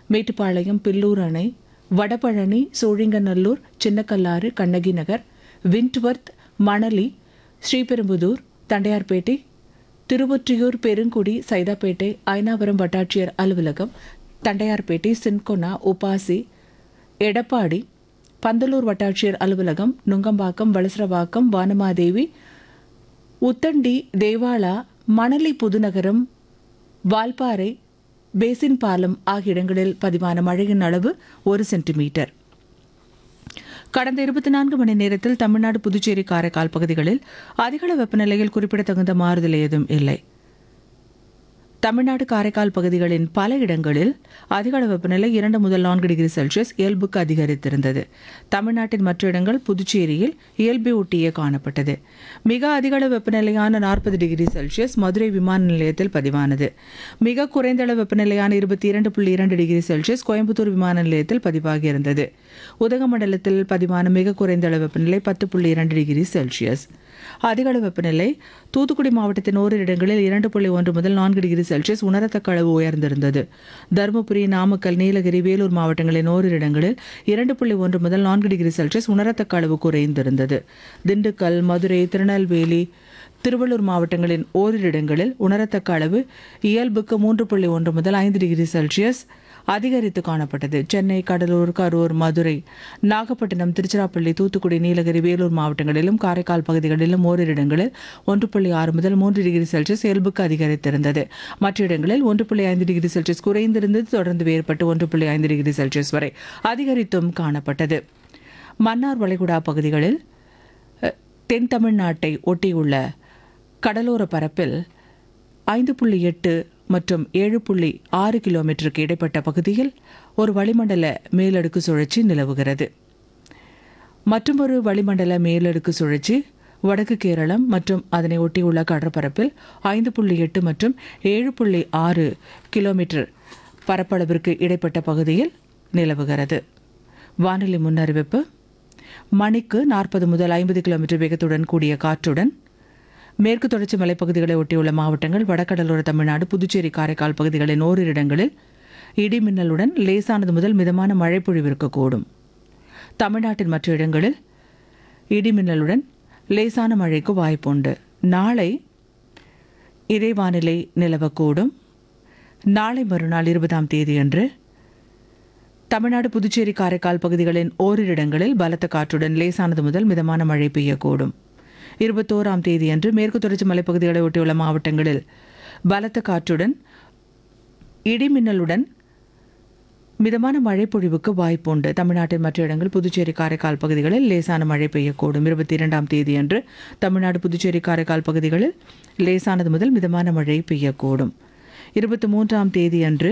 மேட்டுப்பாளையம் பில்லூர் அணை வடபழனி சோழிங்கநல்லூர் சின்னக்கல்லாறு கண்ணகி நகர் விண்ட்வர்த் மணலி ஸ்ரீபெரும்புதூர் தண்டையார்பேட்டை திருவொற்றியூர் பெருங்குடி சைதாப்பேட்டை ஐனாபுரம் வட்டாட்சியர் அலுவலகம் தண்டையார்பேட்டை சின்கொனா உபாசி எடப்பாடி பந்தலூர் வட்டாட்சியர் அலுவலகம் நுங்கம்பாக்கம் வளசரவாக்கம் வானமாதேவி உத்தண்டி தேவாலா மணலி புதுநகரம் வால்பாறை பேசின் பாலம் ஆகிய இடங்களில் பதிவான மழையின் அளவு ஒரு சென்டிமீட்டர் கடந்த இருபத்தி நான்கு மணி நேரத்தில் தமிழ்நாடு புதுச்சேரி காரைக்கால் பகுதிகளில் அதிகள வெப்பநிலையில் குறிப்பிடத்தகுந்த மாறுதல் ஏதும் இல்லை தமிழ்நாடு காரைக்கால் பகுதிகளின் பல இடங்களில் அதிகள வெப்பநிலை இரண்டு முதல் நான்கு டிகிரி செல்சியஸ் இயல்புக்கு அதிகரித்திருந்தது தமிழ்நாட்டின் மற்ற இடங்கள் புதுச்சேரியில் இயல்பை ஒட்டியே காணப்பட்டது மிக அதிகள வெப்பநிலையான நாற்பது டிகிரி செல்சியஸ் மதுரை விமான நிலையத்தில் பதிவானது மிக குறைந்த அளவு வெப்பநிலையான இருபத்தி இரண்டு புள்ளி இரண்டு டிகிரி செல்சியஸ் கோயம்புத்தூர் விமான நிலையத்தில் பதிவாகியிருந்தது உதகமண்டலத்தில் பதிவான மிக குறைந்த அளவு வெப்பநிலை பத்து புள்ளி இரண்டு டிகிரி செல்சியஸ் அதிகளவு வெப்பநிலை தூத்துக்குடி மாவட்டத்தின் ஓரிரு இடங்களில் இரண்டு புள்ளி ஒன்று முதல் நான்கு டிகிரி செல்சியஸ் உணரத்தக்க அளவு உயர்ந்திருந்தது தருமபுரி நாமக்கல் நீலகிரி வேலூர் மாவட்டங்களின் ஓரிரு இடங்களில் இரண்டு புள்ளி ஒன்று முதல் நான்கு டிகிரி செல்சியஸ் உணரத்தக்க அளவு குறைந்திருந்தது திண்டுக்கல் மதுரை திருநெல்வேலி திருவள்ளூர் மாவட்டங்களின் ஓரிரு இடங்களில் உணரத்தக்க அளவு இயல்புக்கு மூன்று புள்ளி ஒன்று முதல் ஐந்து டிகிரி செல்சியஸ் அதிகரித்து காணப்பட்டது சென்னை கடலூர் கரூர் மதுரை நாகப்பட்டினம் திருச்சிராப்பள்ளி தூத்துக்குடி நீலகிரி வேலூர் மாவட்டங்களிலும் காரைக்கால் பகுதிகளிலும் ஓரிரு இடங்களில் ஒன்று புள்ளி ஆறு முதல் மூன்று டிகிரி செல்சியஸ் இயல்புக்கு அதிகரித்திருந்தது மற்ற இடங்களில் ஒன்று புள்ளி ஐந்து டிகிரி செல்சியஸ் குறைந்திருந்தது தொடர்ந்து வேறுபட்டு ஒன்று புள்ளி ஐந்து டிகிரி செல்சியஸ் வரை அதிகரித்தும் காணப்பட்டது மன்னார் வளைகுடா பகுதிகளில் அஹ், தென் தமிழ்நாட்டை ஒட்டியுள்ள கடலோர பரப்பில் ஐந்து புள்ளி எட்டு மற்றும் ஏழு புள்ளி ஆறு கிலோமீட்டருக்கு இடைப்பட்ட பகுதியில் ஒரு வளிமண்டல மேலடுக்கு சுழற்சி நிலவுகிறது மற்றொரு வளிமண்டல மேலடுக்கு சுழற்சி வடக்கு கேரளம் மற்றும் அதனை ஒட்டியுள்ள கடற்பரப்பில் ஐந்து புள்ளி எட்டு மற்றும் ஏழு புள்ளி ஆறு கிலோமீட்டர் பரப்பளவிற்கு இடைப்பட்ட பகுதியில் நிலவுகிறது வானிலை முன்னறிவிப்பு மணிக்கு நாற்பது முதல் ஐம்பது கிலோமீட்டர் வேகத்துடன் கூடிய காற்றுடன் மேற்கு தொடர்ச்சி மலைப்பகுதிகளை ஒட்டியுள்ள மாவட்டங்கள் வடகடலோர தமிழ்நாடு புதுச்சேரி காரைக்கால் பகுதிகளின் ஓரிரு இடங்களில் இடி மின்னலுடன் லேசானது முதல் மிதமான மழை பொழிவு இருக்கக்கூடும் தமிழ்நாட்டின் மற்ற இடங்களில் இடி மின்னலுடன் லேசான மழைக்கு வாய்ப்புண்டு நாளை இதே வானிலை நிலவக்கூடும் நாளை மறுநாள் இருபதாம் தேதியன்று தமிழ்நாடு புதுச்சேரி காரைக்கால் பகுதிகளின் ஓரிரு இடங்களில் பலத்த காற்றுடன் லேசானது முதல் மிதமான மழை பெய்யக்கூடும் இருபத்தோராம் தேதியன்று மேற்கு தொடர்ச்சி மலைப்பகுதிகளை ஒட்டியுள்ள மாவட்டங்களில் பலத்த காற்றுடன் இடிமின்னலுடன் மிதமான மழை பொழிவுக்கு வாய்ப்புண்டு தமிழ்நாட்டின் மற்ற இடங்கள் புதுச்சேரி காரைக்கால் பகுதிகளில் லேசான மழை பெய்யக்கூடும் இருபத்தி இரண்டாம் தேதியன்று தமிழ்நாடு புதுச்சேரி காரைக்கால் பகுதிகளில் லேசானது முதல் மிதமான மழை பெய்யக்கூடும் இருபத்தி மூன்றாம் தேதியன்று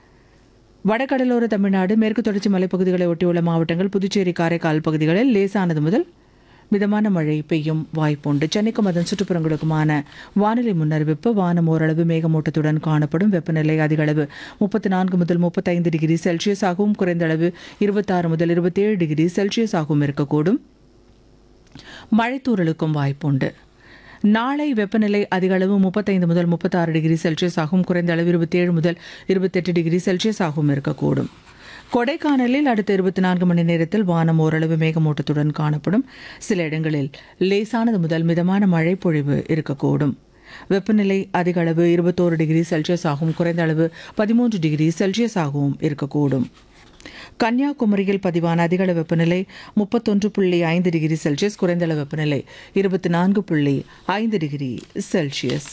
வடகடலோர தமிழ்நாடு மேற்கு தொடர்ச்சி மலைப்பகுதிகளை ஒட்டியுள்ள மாவட்டங்கள் புதுச்சேரி காரைக்கால் பகுதிகளில் லேசானது முதல் மிதமான மழை பெய்யும் வாய்ப்புண்டு சென்னைக்கும் அதன் சுற்றுப்புறங்களுக்குமான வானிலை முன்னறிவிப்பு வானம் ஓரளவு மேகமூட்டத்துடன் காணப்படும் வெப்பநிலை அதிகளவு முப்பத்தி நான்கு முதல் முப்பத்தைந்து டிகிரி செல்சியஸ் ஆகவும் குறைந்த அளவு இருபத்தாறு முதல் இருபத்தேழு டிகிரி செல்சியஸ் ஆகவும் இருக்கக்கூடும் மழைத்தூறலுக்கும் வாய்ப்புண்டு நாளை வெப்பநிலை அதிக அளவு முப்பத்தைந்து முதல் முப்பத்தாறு டிகிரி செல்சியஸ் ஆகும் குறைந்த அளவு இருபத்தேழு முதல் இருபத்தெட்டு டிகிரி செல்சியஸ் ஆகவும் இருக்கக்கூடும் கொடைக்கானலில் அடுத்த இருபத்தி நான்கு மணி நேரத்தில் வானம் ஓரளவு மேகமூட்டத்துடன் காணப்படும் சில இடங்களில் லேசானது முதல் மிதமான மழை பொழிவு இருக்கக்கூடும் வெப்பநிலை அதிக அளவு இருபத்தோரு டிகிரி செல்சியஸ் ஆகவும் குறைந்த அளவு பதிமூன்று டிகிரி செல்சியஸ் ஆகவும் இருக்கக்கூடும் கன்னியாகுமரியில் பதிவான அதிகள வெப்பநிலை முப்பத்தொன்று புள்ளி ஐந்து டிகிரி செல்சியஸ் குறைந்த அளவு வெப்பநிலை இருபத்தி நான்கு புள்ளி ஐந்து டிகிரி செல்சியஸ்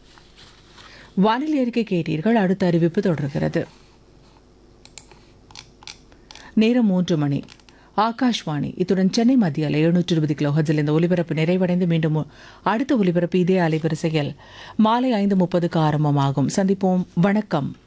வானிலை அறிக்கை கேட்டீர்கள் அடுத்த அறிவிப்பு தொடர்கிறது நேரம் மூன்று மணி ஆகாஷ்வாணி இத்துடன் சென்னை மத்திய அலை எழுநூற்று இருபது கிலோ ஹஜில் இந்த ஒலிபரப்பு நிறைவடைந்து மீண்டும் அடுத்த ஒலிபரப்பு இதே அலைவரிசையில் மாலை ஐந்து முப்பதுக்கு ஆரம்பமாகும் சந்திப்போம் வணக்கம்